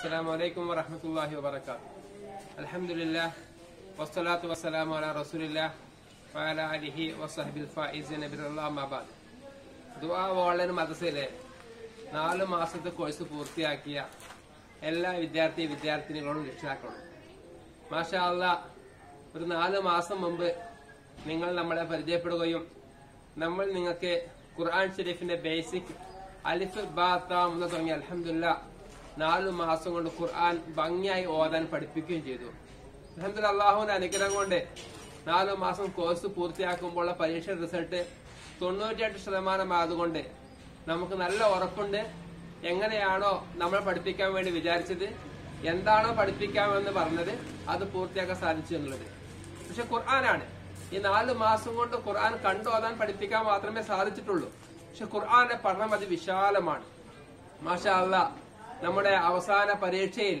السلام عليكم ورحمة الله وبركاته الحمد لله والصلاة والسلام على رسول الله وعلى آله وصحبه الفائزين بالله ما بعد ദുആ ഓൺലൈൻ മദ്രസയിലെ നാല് മാസത്തെ കോഴ്സ് പൂർത്തിയാക്കിയ എല്ലാ വിദ്യാർത്ഥി വിദ്യാർത്ഥിനികളോടും രക്ഷിതാക്കളും മാഷാ അല്ല ഒരു നാല് മാസം മുമ്പ് നിങ്ങൾ നമ്മളെ പരിചയപ്പെടുകയും നമ്മൾ നിങ്ങൾക്ക് ഖുർആൻ ഷരീഫിന്റെ ബേസിക് അലിഫ് ബാത്താം എന്ന് തുടങ്ങി അലഹമില്ല നാലു മാസം കൊണ്ട് ഖുർആൻ ഭംഗിയായി ഓതാൻ പഠിപ്പിക്കുകയും ചെയ്തു അലഹമില്ല അള്ളാഹുവിന്റെ അനുഗ്രഹം കൊണ്ട് നാലു മാസം കോഴ്സ് പൂർത്തിയാക്കുമ്പോൾ പരീക്ഷ റിസൾട്ട് തൊണ്ണൂറ്റിയെട്ട് ശതമാനമായതുകൊണ്ട് നമുക്ക് നല്ല ഉറപ്പുണ്ട് എങ്ങനെയാണോ നമ്മൾ പഠിപ്പിക്കാൻ വേണ്ടി വിചാരിച്ചത് എന്താണോ പഠിപ്പിക്കാമെന്ന് പറഞ്ഞത് അത് പൂർത്തിയാക്കാൻ സാധിച്ചു എന്നുള്ളത് പക്ഷെ ഖുർആനാണ് ഈ നാല് മാസം കൊണ്ട് ഖുർആൻ കണ്ടോതാൻ പഠിപ്പിക്കാൻ മാത്രമേ സാധിച്ചിട്ടുള്ളൂ പക്ഷെ ഖുർആന്റെ പഠനം അത് വിശാലമാണ് മാഷാ അല്ല നമ്മുടെ അവസാന പരീക്ഷയിൽ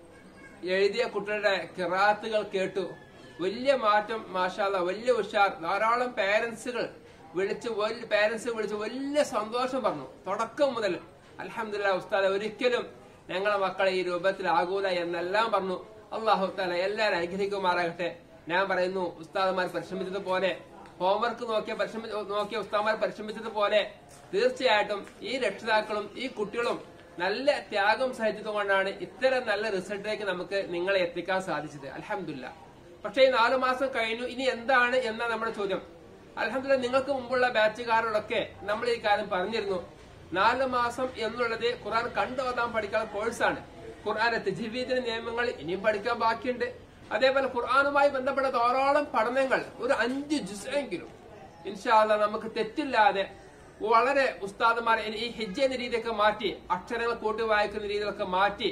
എഴുതിയ കുട്ടികളുടെ കിറാത്തുകൾ കേട്ടു വലിയ മാറ്റം മാഷാല്ല വലിയ ഉഷാർ ധാരാളം പേരൻസുകൾ വിളിച്ച് പേരൻസ് വിളിച്ച് വലിയ സന്തോഷം പറഞ്ഞു തുടക്കം മുതൽ അലഹമില്ല ഉസ്താദ് ഒരിക്കലും ഞങ്ങളെ മക്കളെ ഈ രൂപത്തിലാകൂല എന്നെല്ലാം പറഞ്ഞു അള്ളാഹു താല എല്ലാവരും അനുഗ്രഹിക്കുമാറാകട്ടെ ഞാൻ പറയുന്നു ഉസ്താദന്മാർ പരിശ്രമിച്ചതുപോലെ ഹോംവർക്ക് നോക്കിയ പരിശ്രമി നോക്കിയ ഉസ്താദന്മാർ പരിശ്രമിച്ചതുപോലെ തീർച്ചയായിട്ടും ഈ രക്ഷിതാക്കളും ഈ കുട്ടികളും നല്ല ത്യാഗം സഹിച്ചതുകൊണ്ടാണ് ഇത്തരം നല്ല റിസൾട്ടിലേക്ക് നമുക്ക് നിങ്ങളെ എത്തിക്കാൻ സാധിച്ചത് അലഹമില്ല പക്ഷേ ഈ നാലു മാസം കഴിഞ്ഞു ഇനി എന്താണ് എന്ന നമ്മുടെ ചോദ്യം അലഹമില്ല നിങ്ങൾക്ക് മുമ്പുള്ള ബാച്ചുകാരോടൊക്കെ നമ്മൾ ഈ കാര്യം പറഞ്ഞിരുന്നു നാല് മാസം എന്നുള്ളത് ഖുർആൻ കണ്ടോതാൻ പഠിക്കാനുള്ള കോഴ്സാണ് ഖുർആന്റെ തെജീവീദിന്റെ നിയമങ്ങൾ ഇനിയും പഠിക്കാൻ ബാക്കിയുണ്ട് അതേപോലെ ഖുർആാനുമായി ബന്ധപ്പെട്ട ധാരാളം പഠനങ്ങൾ ഒരു അഞ്ച് ജുസെങ്കിലും ഇൻഷാല്ല നമുക്ക് തെറ്റില്ലാതെ വളരെ ഉസ്താദുമാരെ ഈ ഹിജ് എന്ന രീതിയൊക്കെ മാറ്റി അക്ഷരങ്ങൾ കൂട്ടി വായിക്കുന്ന രീതിയിലൊക്കെ മാറ്റി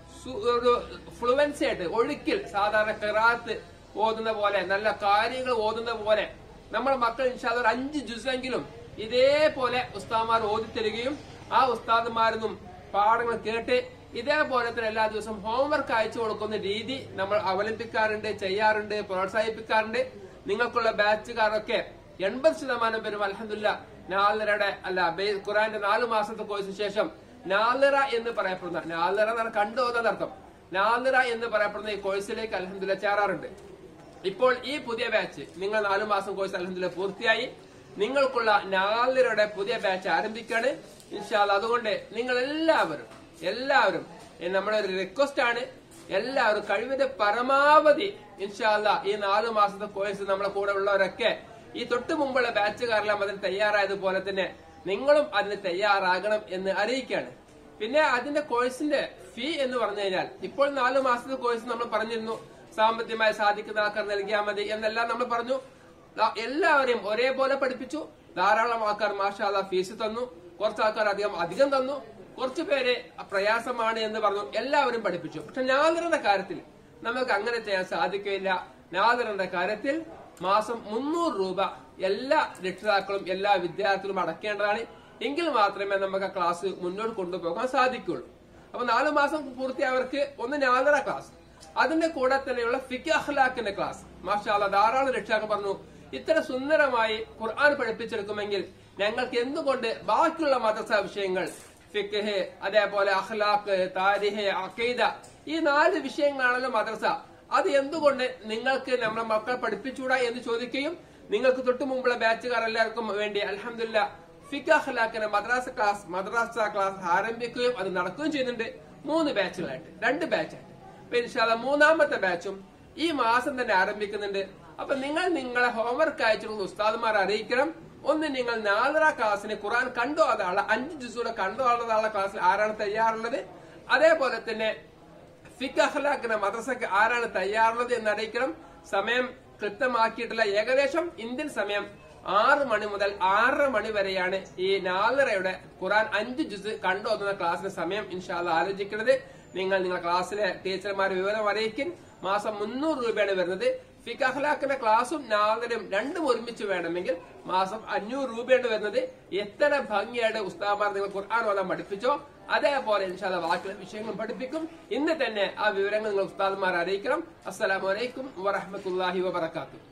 ഒരു ഫ്ലുവൻസി ആയിട്ട് ഒഴുക്കിൽ സാധാരണ കെറാത്ത് ഓതുന്ന പോലെ നല്ല കാര്യങ്ങൾ ഓതുന്ന പോലെ നമ്മുടെ മക്കൾ ഇൻഷാല്ല ഒരു അഞ്ച് ജുസെങ്കിലും ഇതേപോലെ ഉസ്താദ്മാർ ഓതിത്തരികയും ആ ഉസ്താദുമാരൊന്നും പാഠങ്ങൾ കേട്ട് ഇതേപോലെ തന്നെ എല്ലാ ദിവസവും ഹോംവർക്ക് അയച്ചു കൊടുക്കുന്ന രീതി നമ്മൾ അവലംബിക്കാറുണ്ട് ചെയ്യാറുണ്ട് പ്രോത്സാഹിപ്പിക്കാറുണ്ട് നിങ്ങൾക്കുള്ള ബാച്ചുകാരൊക്കെ എൺപത് ശതമാനം പേരും അലഹമില്ല നാലരയുടെ അല്ല ഖുറാന്റെ നാലു മാസത്തെ കോഴ്സിന് ശേഷം നാലറ എന്ന് പറയപ്പെടുന്ന നാലറ എന്നാണ് കണ്ടുപോകുന്നതർത്ഥം നാലറ എന്ന് പറയപ്പെടുന്ന ഈ കോഴ്സിലേക്ക് അലഹമില്ല ചേരാറുണ്ട് ഇപ്പോൾ ഈ പുതിയ ബാച്ച് നിങ്ങൾ നാലു മാസം കോഴ്സ് അലഹമില്ല പൂർത്തിയായി നിങ്ങൾക്കുള്ള നാലരയുടെ പുതിയ ബാച്ച് ആരംഭിക്കാണ് ഇൻഷാല്ല അതുകൊണ്ട് നിങ്ങൾ എല്ലാവരും എല്ലാവരും നമ്മുടെ ഒരു റിക്വസ്റ്റ് ആണ് എല്ലാവരും കഴിവിന്റെ പരമാവധി ഇൻഷാല്ല ഈ നാലു മാസത്തെ കോഴ്സ് നമ്മളെ കൂടെ ഉള്ളവരൊക്കെ ഈ തൊട്ടു മുമ്പുള്ള ബാച്ചുകാരെല്ലാം അതിന് തയ്യാറായതുപോലെ തന്നെ നിങ്ങളും അതിന് തയ്യാറാകണം എന്ന് അറിയിക്കുകയാണ് പിന്നെ അതിന്റെ കോഴ്സിന്റെ ഫീ എന്ന് പറഞ്ഞു കഴിഞ്ഞാൽ ഇപ്പോൾ നാലു മാസത്തെ കോഴ്സ് നമ്മൾ പറഞ്ഞിരുന്നു സാമ്പത്തികമായി സാധിക്കുന്ന ആൾക്കാർ നൽകിയാൽ മതി എന്നെല്ലാം നമ്മൾ പറഞ്ഞു എല്ലാവരെയും ഒരേപോലെ പഠിപ്പിച്ചു ധാരാളം ആൾക്കാർ മാഷാല ഫീസ് തന്നു കുറച്ച് ആൾക്കാർ അധികം അധികം തന്നു കുറച്ചു പേര് പ്രയാസമാണ് എന്ന് പറഞ്ഞു എല്ലാവരും പഠിപ്പിച്ചു പക്ഷെ നാദറിന്റെ കാര്യത്തിൽ നമുക്ക് അങ്ങനെ ചെയ്യാൻ സാധിക്കില്ല നാദറിന്റെ കാര്യത്തിൽ മാസം മുന്നൂറ് രൂപ എല്ലാ രക്ഷിതാക്കളും എല്ലാ വിദ്യാർത്ഥികളും അടക്കേണ്ടതാണ് എങ്കിൽ മാത്രമേ നമുക്ക് ആ ക്ലാസ് മുന്നോട്ട് കൊണ്ടുപോകാൻ സാധിക്കുള്ളൂ അപ്പൊ നാലു മാസം പൂർത്തിയായവർക്ക് ഒന്ന് നാദറ ക്ലാസ് അതിന്റെ കൂടെ തന്നെയുള്ള ഫിക്ക് അഖ്ലാഖിന്റെ ക്ലാസ് മാഷാല ധാരാളം രക്ഷിതാക്കൾ പറഞ്ഞു ഇത്ര സുന്ദരമായി ഖുർആൻ പഠിപ്പിച്ചെടുക്കുമെങ്കിൽ ഞങ്ങൾക്ക് എന്തുകൊണ്ട് ബാക്കിയുള്ള മദ്രസ വിഷയങ്ങൾ ഫിഖ് അതേപോലെ അഖ്ലാഖ് താരിഹ് അഖീദ ഈ നാല് വിഷയങ്ങളാണല്ലോ മദ്രസ അത് എന്തുകൊണ്ട് നിങ്ങൾക്ക് നമ്മുടെ മക്കളെ പഠിപ്പിച്ചൂടാ എന്ന് ചോദിക്കുകയും നിങ്ങൾക്ക് തൊട്ടു മുമ്പുള്ള ബാച്ചുകാർ എല്ലാവർക്കും വേണ്ടി അലഹമില്ല ഫിഖ് അഖ്ലാഖിന്റെ മദ്രാസ ക്ലാസ് മദ്രാസ ക്ലാസ് ആരംഭിക്കുകയും അത് നടക്കുകയും ചെയ്യുന്നുണ്ട് മൂന്ന് ബാച്ചുകളായിട്ട് രണ്ട് ബാച്ചായിട്ട് അപ്പൊ ഇൻഷാല്ല മൂന്നാമത്തെ ബാച്ചും ഈ മാസം തന്നെ ആരംഭിക്കുന്നുണ്ട് അപ്പൊ നിങ്ങൾ നിങ്ങളെ ഹോംവർക്ക് അയച്ചിരുന്ന ഉസ്താദുമാർ അറിയിക്കണം ഒന്ന് നിങ്ങൾ നാലര ക്ലാസ്സിന് ഖുറാൻ കണ്ടോ അതാളെ അഞ്ച് ജിസൂടെ കണ്ടോ ആളുള്ള ക്ലാസ്സിൽ ആരാണ് തയ്യാറുള്ളത് അതേപോലെ തന്നെ ഫിഖ് അഖ്ലാഖിന്റെ മദ്രസക്ക് ആരാണ് തയ്യാറുള്ളത് എന്ന് അറിയിക്കണം സമയം കൃത്യമാക്കിയിട്ടില്ല ഏകദേശം ഇന്ത്യൻ സമയം ആറ് മണി മുതൽ ആറര മണി വരെയാണ് ഈ നാലരയുടെ ഖുറാൻ അഞ്ച് ജുസ് കണ്ടോതുന്ന ക്ലാസ്സിന്റെ സമയം ഇൻഷാല്ല ആലോചിക്കുന്നത് നിങ്ങൾ നിങ്ങളുടെ ക്ലാസ്സിലെ ടീച്ചർമാരെ വിവരം അറിയിക്കും മാസം മുന്നൂറ് രൂപയാണ് വരുന്നത് ഫിഖ് അഖ്ലാഖിന്റെ ക്ലാസും നാലരും രണ്ടും ഒരുമിച്ച് വേണമെങ്കിൽ മാസം അഞ്ഞൂറ് രൂപയാണ് വരുന്നത് എത്ര ഭംഗിയായിട്ട് ഉസ്താമാർ നിങ്ങൾ ഖുർആൻ ഓതാൻ പഠിപ്പിച്ചോ അതേപോലെ ഇൻഷാല്ല ബാക്കിയുള്ള വിഷയങ്ങളും പഠിപ്പിക്കും ഇന്ന് തന്നെ ആ വിവരങ്ങൾ നിങ്ങൾ ഉസ്താദ്മാർ അറിയിക്കണം അസ്സലാമലൈക്കും വറഹമത്തല്ലാഹി വബർക്കാത്തു